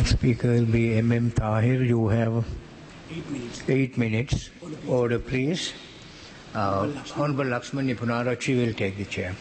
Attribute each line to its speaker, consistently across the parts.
Speaker 1: Speaker will be MM Tahir. You have
Speaker 2: Eight minutes.
Speaker 1: eight minutes. Order, please. Uh, Honorable Lakshmani Punarachi will take the chair.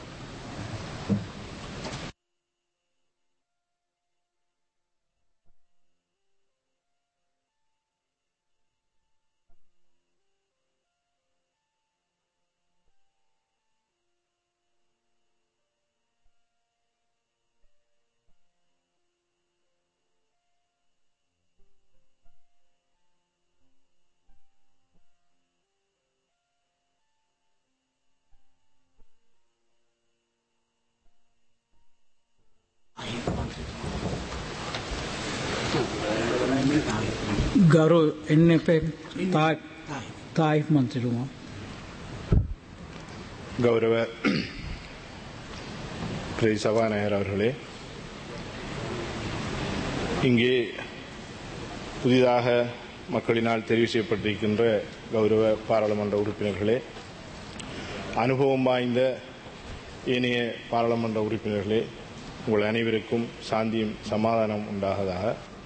Speaker 2: ගරු එන්නපේ තායි් මන්තිරුමා
Speaker 3: கௌரவ பிரதி சபாநாயகர் அவர்களே இங்கே புதிதாக மக்களினால் தெரிவு செய்யப்பட்டிருக்கின்ற கௌரவ பாராளுமன்ற உறுப்பினர்களே அனுபவம் வாய்ந்த ஏனைய பாராளுமன்ற உறுப்பினர்களே உங்கள் அனைவருக்கும் சாந்தியும் சமாதானம் உண்டாகதாக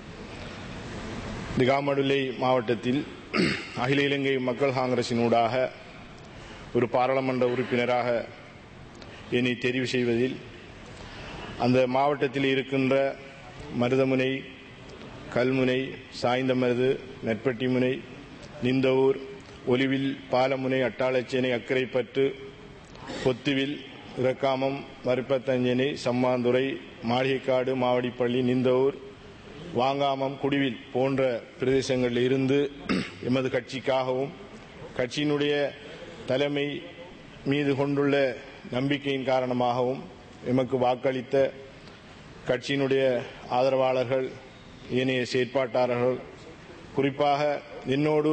Speaker 3: திகாமடுலை மாவட்டத்தில் அகில இலங்கை மக்கள் காங்கிரசினூடாக ஒரு பாராளுமன்ற உறுப்பினராக என்னை தெரிவு செய்வதில் அந்த மாவட்டத்தில் இருக்கின்ற மருதமுனை கல்முனை சாய்ந்தமருது நெற்பட்டிமுனை நிந்தவூர் ஒலிவில் பாலமுனை அட்டாளச்சேனை அக்கரைப்பற்று பொத்துவில் இறக்காமம் மருப்பத்தஞ்சனை சம்மாந்துறை மாளிகைக்காடு மாவடிப்பள்ளி நிந்தவூர் வாங்காமம் குடிவில் போன்ற பிரதேசங்களில் இருந்து எமது கட்சிக்காகவும் கட்சியினுடைய தலைமை மீது கொண்டுள்ள நம்பிக்கையின் காரணமாகவும் எமக்கு வாக்களித்த கட்சியினுடைய ஆதரவாளர்கள் ஏனைய செயற்பாட்டாளர்கள் குறிப்பாக என்னோடு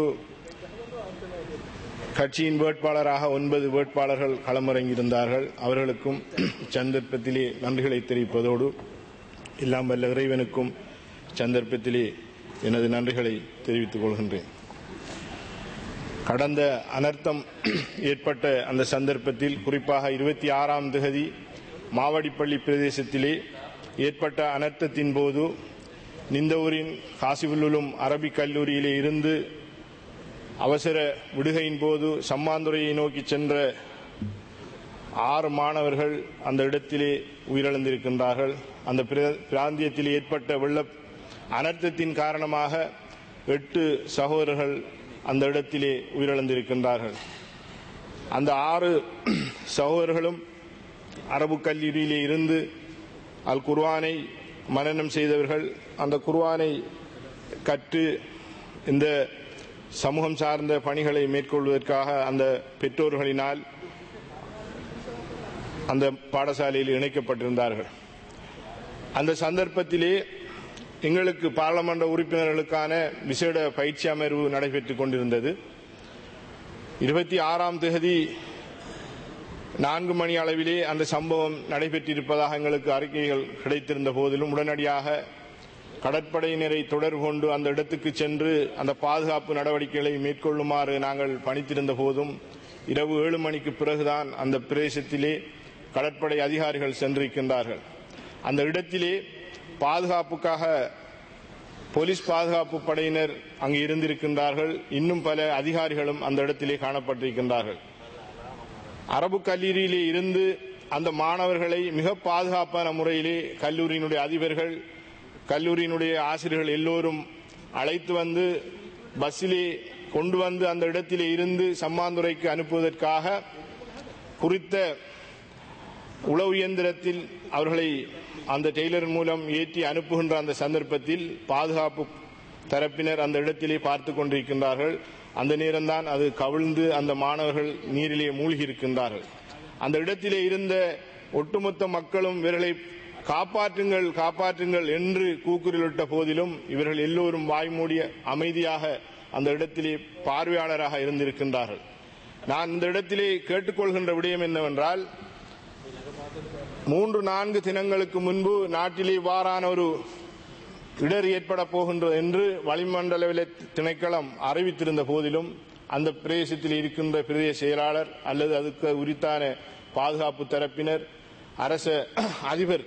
Speaker 3: கட்சியின் வேட்பாளராக ஒன்பது வேட்பாளர்கள் களமிறங்கியிருந்தார்கள் அவர்களுக்கும் சந்தர்ப்பத்திலே நன்றிகளை தெரிவிப்பதோடு எல்லாம் வல்ல இறைவனுக்கும் சந்தர்ப்பத்திலே எனது நன்றிகளை தெரிவித்துக் கொள்கின்றேன் கடந்த அனர்த்தம் ஏற்பட்ட அந்த சந்தர்ப்பத்தில் குறிப்பாக இருபத்தி ஆறாம் திகதி மாவடிப்பள்ளி பிரதேசத்திலே ஏற்பட்ட அனர்த்தத்தின் போது நிந்தவூரின் காசிபுல்லுலும் அரபிக் கல்லூரியிலே இருந்து அவசர விடுகையின் போது சம்மாந்துறையை நோக்கி சென்ற ஆறு மாணவர்கள் அந்த இடத்திலே உயிரிழந்திருக்கின்றார்கள் அந்த பிர- பிராந்தியத்தில் ஏற்பட்ட வெள்ள அனர்த்தத்தின் காரணமாக எட்டு சகோதரர்கள் அந்த இடத்திலே உயிரிழந்திருக்கின்றார்கள் அந்த ஆறு சகோதரர்களும் அரபு கல்லூரியிலே இருந்து அல் குர்ஆனை மனனம் செய்தவர்கள் அந்த குர்ஆனை கற்று இந்த சமூகம் சார்ந்த பணிகளை மேற்கொள்வதற்காக அந்த பெற்றோர்களினால் அந்த பாடசாலையில் இணைக்கப்பட்டிருந்தார்கள் அந்த சந்தர்ப்பத்திலே எங்களுக்கு பாராளுமன்ற உறுப்பினர்களுக்கான விசேட பயிற்சி அமர்வு நடைபெற்றுக் கொண்டிருந்தது இருபத்தி ஆறாம் தேதி நான்கு மணி அளவிலே அந்த சம்பவம் நடைபெற்றிருப்பதாக எங்களுக்கு அறிக்கைகள் கிடைத்திருந்த போதிலும் உடனடியாக கடற்படையினரை தொடர்பு கொண்டு அந்த இடத்துக்கு சென்று அந்த பாதுகாப்பு நடவடிக்கைகளை மேற்கொள்ளுமாறு நாங்கள் பணித்திருந்த போதும் இரவு ஏழு மணிக்கு பிறகுதான் அந்த பிரதேசத்திலே கடற்படை அதிகாரிகள் சென்றிருக்கின்றார்கள் அந்த இடத்திலே பாதுகாப்புக்காக போலீஸ் பாதுகாப்பு படையினர் அங்கு இருந்திருக்கின்றார்கள் இன்னும் பல அதிகாரிகளும் அந்த இடத்திலே காணப்பட்டிருக்கின்றார்கள் அரபு கல்லூரியிலே இருந்து அந்த மாணவர்களை மிக பாதுகாப்பான முறையிலே கல்லூரியினுடைய அதிபர்கள் கல்லூரியினுடைய ஆசிரியர்கள் எல்லோரும் அழைத்து வந்து பஸ்ஸிலே கொண்டு வந்து அந்த இடத்திலே இருந்து சம்மாந்துறைக்கு அனுப்புவதற்காக குறித்த உளவு இயந்திரத்தில் அவர்களை அந்த டெய்லர் மூலம் ஏற்றி அனுப்புகின்ற அந்த சந்தர்ப்பத்தில் பாதுகாப்பு தரப்பினர் அந்த இடத்திலே பார்த்து கொண்டிருக்கின்றார்கள் அந்த நேரம்தான் அது கவிழ்ந்து அந்த மாணவர்கள் நீரிலே மூழ்கி இருக்கின்றார்கள் அந்த இடத்திலே இருந்த ஒட்டுமொத்த மக்களும் இவர்களை காப்பாற்றுங்கள் காப்பாற்றுங்கள் என்று கூக்குரலிட்ட போதிலும் இவர்கள் எல்லோரும் வாய்மூடிய அமைதியாக அந்த இடத்திலே பார்வையாளராக இருந்திருக்கின்றார்கள் நான் இந்த இடத்திலே கேட்டுக்கொள்கின்ற விடயம் என்னவென்றால் மூன்று நான்கு தினங்களுக்கு முன்பு நாட்டிலே இவ்வாறான ஒரு இடர் ஏற்பட போகின்றது என்று வளிமண்டல திணைக்களம் அறிவித்திருந்த போதிலும் அந்த பிரதேசத்தில் இருக்கின்ற பிரதேச செயலாளர் அல்லது அதுக்கு உரித்தான பாதுகாப்பு தரப்பினர் அரச அதிபர்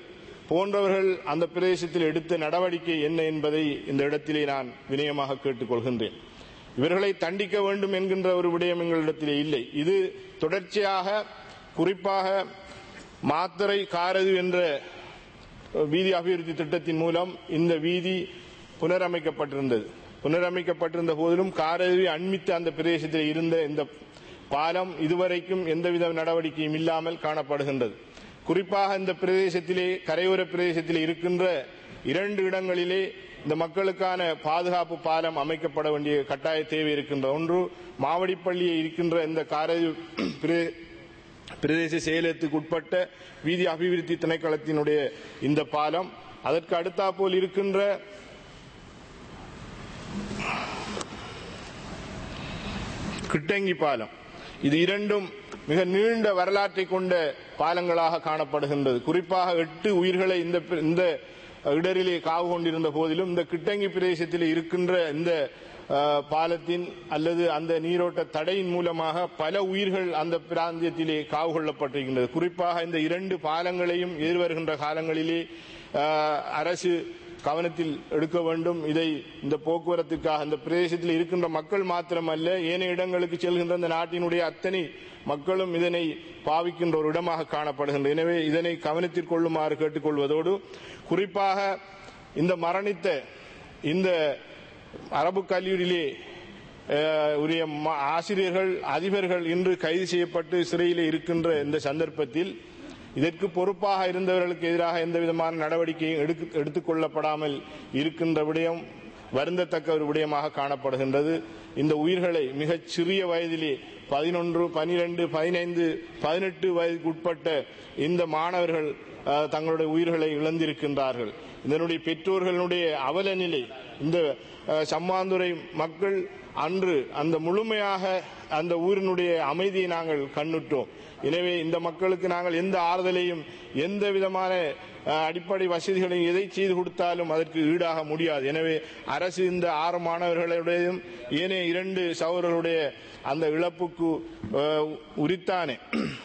Speaker 3: போன்றவர்கள் அந்த பிரதேசத்தில் எடுத்த நடவடிக்கை என்ன என்பதை இந்த இடத்திலே நான் வினயமாக கேட்டுக்கொள்கின்றேன் இவர்களை தண்டிக்க வேண்டும் என்கின்ற ஒரு விடயம் எங்களிடத்திலே இல்லை இது தொடர்ச்சியாக குறிப்பாக மாத்தரை காரது என்ற வீதி அபிவிருத்தி திட்டத்தின் மூலம் இந்த வீதி புனரமைக்கப்பட்டிருந்தது புனரமைக்கப்பட்டிருந்த போதிலும் காரவி அண்மித்த அந்த பிரதேசத்தில் இருந்த இந்த பாலம் இதுவரைக்கும் எந்தவித நடவடிக்கையும் இல்லாமல் காணப்படுகின்றது குறிப்பாக இந்த பிரதேசத்திலே கரையோர பிரதேசத்தில் இருக்கின்ற இரண்டு இடங்களிலே இந்த மக்களுக்கான பாதுகாப்பு பாலம் அமைக்கப்பட வேண்டிய கட்டாய தேவை இருக்கின்ற ஒன்று மாவடிப்பள்ளியை இருக்கின்ற இந்த காரவி பிரதே- பிரதேச செயலகத்துக்கு உட்பட்ட வீதி அபிவிருத்தி திணைக்களத்தினுடைய இந்த பாலம் அதற்கு அடுத்தாப்போல் இருக்கின்ற கிட்டங்கி பாலம் இது இரண்டும் மிக நீண்ட வரலாற்றை கொண்ட பாலங்களாக காணப்படுகின்றது குறிப்பாக எட்டு உயிர்களை இந்த இந்த இடரிலே காவு கொண்டிருந்த போதிலும் இந்த கிட்டங்கி பிரதேசத்தில் இருக்கின்ற இந்த அஹ், பாலத்தின் அல்லது அந்த நீரோட்ட தடையின் மூலமாக பல உயிர்கள் அந்த பிராந்தியத்திலே காவு கொள்ளப்பட்டிருக்கின்றது குறிப்பாக இந்த இரண்டு பாலங்களையும் எதிர்வருகின்ற காலங்களிலே அஹ், அரசு கவனத்தில் எடுக்க வேண்டும் இதை இந்த போக்குவரத்துக்காக இந்த பிரதேசத்தில் இருக்கின்ற மக்கள் மாத்திரமல்ல ஏனைய இடங்களுக்கு செல்கின்ற இந்த நாட்டினுடைய அத்தனை மக்களும் இதனை பாவிக்கின்ற ஒரு இடமாக காணப்படுகின்றது எனவே இதனை கவனத்தில் கொள்ளுமாறு கேட்டுக்கொள்வதோடு குறிப்பாக இந்த மரணித்த இந்த அரபு கல்லூரியிலே அஹ், உரிய ம- ஆசிரியர்கள் அதிபர்கள் இன்று கைது செய்யப்பட்டு சிறையிலே இருக்கின்ற இந்த சந்தர்ப்பத்தில் இதற்கு பொறுப்பாக இருந்தவர்களுக்கு எதிராக எந்த விதமான நடவடிக்கையும் எடுக்க- எடுத்துக் கொள்ளப்படாமல் இருக்கின்ற விடயம் வருந்தத்தக்க ஒரு விடயமாக காணப்படுகின்றது இந்த உயிர்களை மிகச் சிறிய வயதிலே பதினொன்று பனிரெண்டு பதினைந்து பதினெட்டு வயதுக்கு உட்பட்ட இந்த மாணவர்கள் அஹ், தங்களுடைய உயிர்களை இழந்திருக்கின்றார்கள் இதனுடைய பெற்றோர்களுடைய அவல நிலை இந்த அஹ், சம்மாந்துறை மக்கள் அன்று அந்த முழுமையாக அந்த ஊரினுடைய அமைதியை நாங்கள் கண்ணுற்றோம் எனவே இந்த மக்களுக்கு நாங்கள் எந்த ஆறுதலையும் எந்த விதமான அஹ், அடிப்படை வசதிகளையும் எதை செய்து கொடுத்தாலும் அதற்கு ஈடாக முடியாது எனவே அரசு இந்த ஆறு மாணவர்களுடையும் ஏனைய இரண்டு சகோதரர்களுடைய அந்த இழப்புக்கு அஹ், உரித்தானே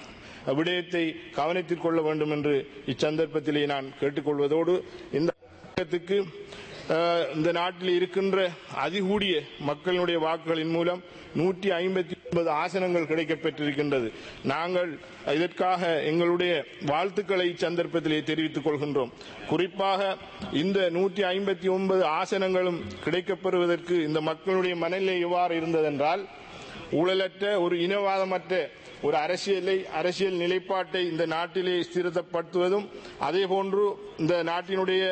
Speaker 3: விடயத்தை கவனத்தில் கொள்ள வேண்டும் என்று இச்சந்தர்ப்பத்திலே நான் கேட்டுக்கொள்வதோடு இந்த அரசாங்கத்துக்கு, அஹ், இந்த நாட்டில் இருக்கின்ற அதிகூடிய மக்களுடைய வாக்குகளின் மூலம் நூற்றி ஐம்பத்தி ஒன்பது ஆசனங்கள் கிடைக்கப்பெற்றிருக்கின்றது நாங்கள் இதற்காக எங்களுடைய வாழ்த்துக்களை இச்சந்தர்ப்பத்திலே தெரிவித்துக் கொள்கின்றோம் குறிப்பாக இந்த நூற்றி ஐம்பத்தி ஒன்பது ஆசனங்களும் கிடைக்கப்பெறுவதற்கு இந்த மக்களுடைய மனநிலை எவ்வாறு இருந்ததென்றால் ஊழலற்ற ஒரு இனவாதமற்ற ஒரு அரசியலை அரசியல் நிலைப்பாட்டை இந்த நாட்டிலே ஸ்திரப்படுத்துவதும் அதே போன்று இந்த நாட்டினுடைய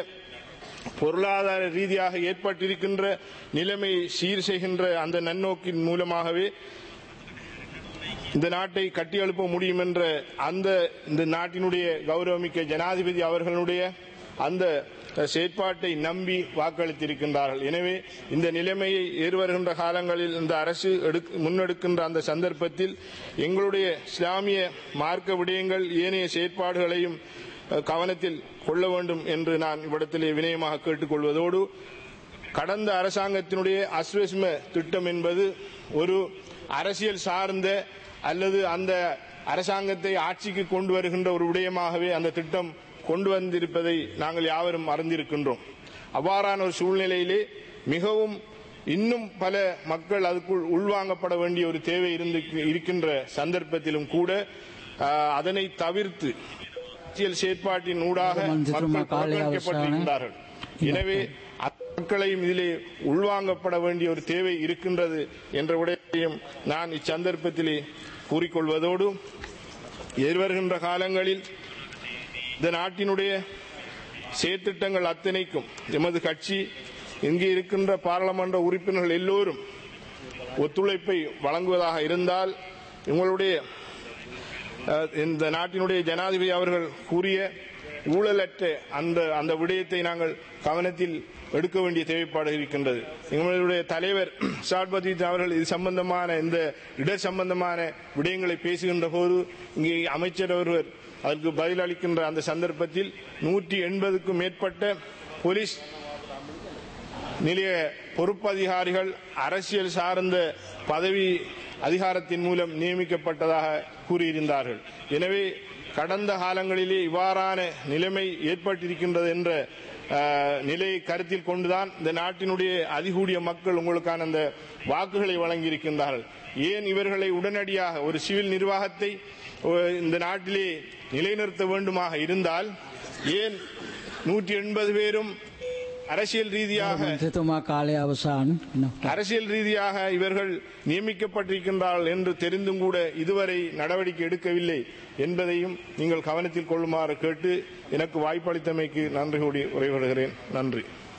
Speaker 3: பொருளாதார ரீதியாக ஏற்பட்டிருக்கின்ற நிலைமையை சீர் செய்கின்ற அந்த நன்னோக்கின் மூலமாகவே இந்த நாட்டை கட்டியெழுப்ப முடியும் என்ற அந்த இந்த நாட்டினுடைய கௌரவமிக்க ஜனாதிபதி அவர்களுடைய அந்த செயற்பாட்டை நம்பி வாக்களித்திருக்கின்றார்கள் எனவே இந்த நிலைமையை ஏறுவருகின்ற காலங்களில் இந்த அரசு எடுக்க- முன்னெடுக்கின்ற அந்த சந்தர்ப்பத்தில் எங்களுடைய இஸ்லாமிய மார்க்க விடயங்கள் ஏனைய செயற்பாடுகளையும் அஹ், கவனத்தில் கொள்ள வேண்டும் என்று நான் இவ்விடத்திலே வினயமாக கேட்டுக்கொள்வதோடு கடந்த அரசாங்கத்தினுடைய அஸ்வஸ்ம திட்டம் என்பது ஒரு அரசியல் சார்ந்த அல்லது அந்த அரசாங்கத்தை ஆட்சிக்கு கொண்டு வருகின்ற ஒரு விடயமாகவே அந்த திட்டம் கொண்டு வந்திருப்பதை நாங்கள் யாவரும் அறிந்திருக்கின்றோம் அவ்வாறான ஒரு சூழ்நிலையிலே மிகவும் இன்னும் பல மக்கள் அதுக்குள் உள்வாங்கப்பட வேண்டிய ஒரு தேவை இருந்து இருக்கின்ற சந்தர்ப்பத்திலும் கூட ஆஹ், அதனை தவிர்த்து அரசியல் செயற்பாட்டின் ஊடாக
Speaker 2: மந்திரமா
Speaker 3: மக்கள்
Speaker 2: காலை
Speaker 3: புறக்கணிக்கப்பட்டிருக்கின்றார்கள் எனவே அந்த மக்களையும் இதிலே உள்வாங்கப்பட வேண்டிய ஒரு தேவை இருக்கின்றது என்ற விடயத்தையும் நான் இச்சந்தர்ப்பத்திலே கூறிக்கொள்வதோடு எதிர்வருகின்ற காலங்களில் இந்த நாட்டினுடைய செயற்திட்டங்கள் அத்தனைக்கும் எமது கட்சி இங்கே இருக்கின்ற பாராளுமன்ற உறுப்பினர்கள் எல்லோரும் ஒத்துழைப்பை வழங்குவதாக இருந்தால் உங்களுடைய அஹ், இந்த நாட்டினுடைய ஜனாதிபதி அவர்கள் கூறிய ஊழலற்ற அந்த அந்த விடயத்தை நாங்கள் கவனத்தில் எடுக்க வேண்டிய தேவைப்பாடு இருக்கின்றது எங்களுடைய தலைவர் சாட்பதி அவர்கள் இது சம்பந்தமான இந்த இடர் சம்பந்தமான விடயங்களை பேசுகின்ற போது இங்கே அமைச்சர் ஒருவர் அதற்கு பதில் அளிக்கின்ற அந்த சந்தர்ப்பத்தில் நூற்றி எண்பதுக்கும் மேற்பட்ட போலீஸ் நிலைய பொறுப்பதிகாரிகள் அரசியல் சார்ந்த பதவி அதிகாரத்தின் மூலம் நியமிக்கப்பட்டதாக கூறியிருந்தார்கள் எனவே கடந்த காலங்களிலே இவ்வாறான நிலைமை ஏற்பட்டிருக்கின்றது என்ற அஹ், நிலையை கருத்தில் கொண்டுதான் இந்த நாட்டினுடைய அதிகூடிய மக்கள் உங்களுக்கான அந்த வாக்குகளை வழங்கியிருக்கின்றார்கள் ஏன் இவர்களை உடனடியாக ஒரு சிவில் நிர்வாகத்தை ஒ- இந்த நாட்டிலே நிலைநிறுத்த வேண்டுமாக இருந்தால் ஏன் நூற்றி எண்பது பேரும் அரசியல் ரீதியாக
Speaker 2: මන්ත්‍රතුමා කාලය අවසාන වෙනවා.
Speaker 3: அரசியல் ரீதியாக இவர்கள் நியமிக்கப்பட்டிருக்கின்றார்கள் என்று தெரிந்தும் கூட இதுவரை நடவடிக்கை எடுக்கவில்லை என்பதையும் நீங்கள் கவனத்தில் கொள்ளுமாறு கேட்டு எனக்கு வாய்ப்பளித்தமைக்கு நன்றி கூடி உரைவிடுகிறேன் நன்றி